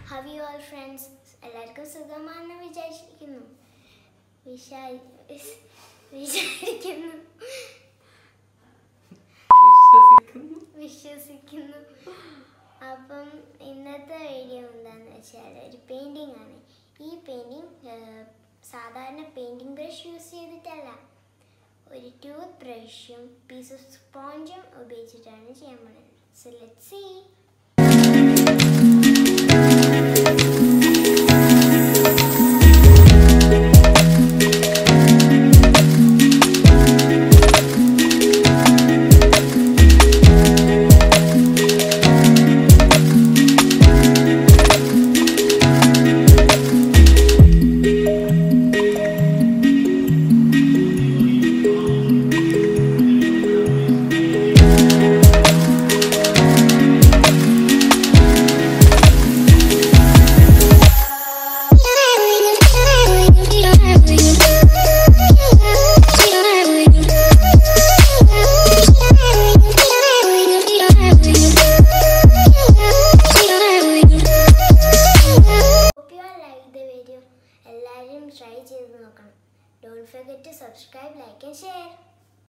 Have you all friends എല്ലാവർക്കും സുഖമാണെന്ന് വിചാരിച്ചിരിക്കുന്നു വിശാ- വിസ്- വിചാരിക്കുന്നു വിശ്വസിക്കുന്നു വിശ്വസിക്കുന്നു അപ്പം ഇന്നത്തെ വീഡിയോ എന്താണെന്ന് വെച്ചാൽ ഒരു പെയിൻറ്റിംഗ് ആണ് ഈ പെയിൻറ്റിങ് സാധാരണ പെയിൻറ്റിംഗ് ബ്രഷ് യൂസ് ചെയ്തിട്ടല്ല ഒരു ടൂത്ത് ബ്രഷും പീസ് ഓഫ് സ്പോഞ്ചും ഉപയോഗിച്ചിട്ടാണ് ചെയ്യാൻ പോകുന്നത് so let see Hope you all like the video. എല്ലാവരും ട്രൈ ചെയ്ത് നോക്കണം don't forget to subscribe, like and share.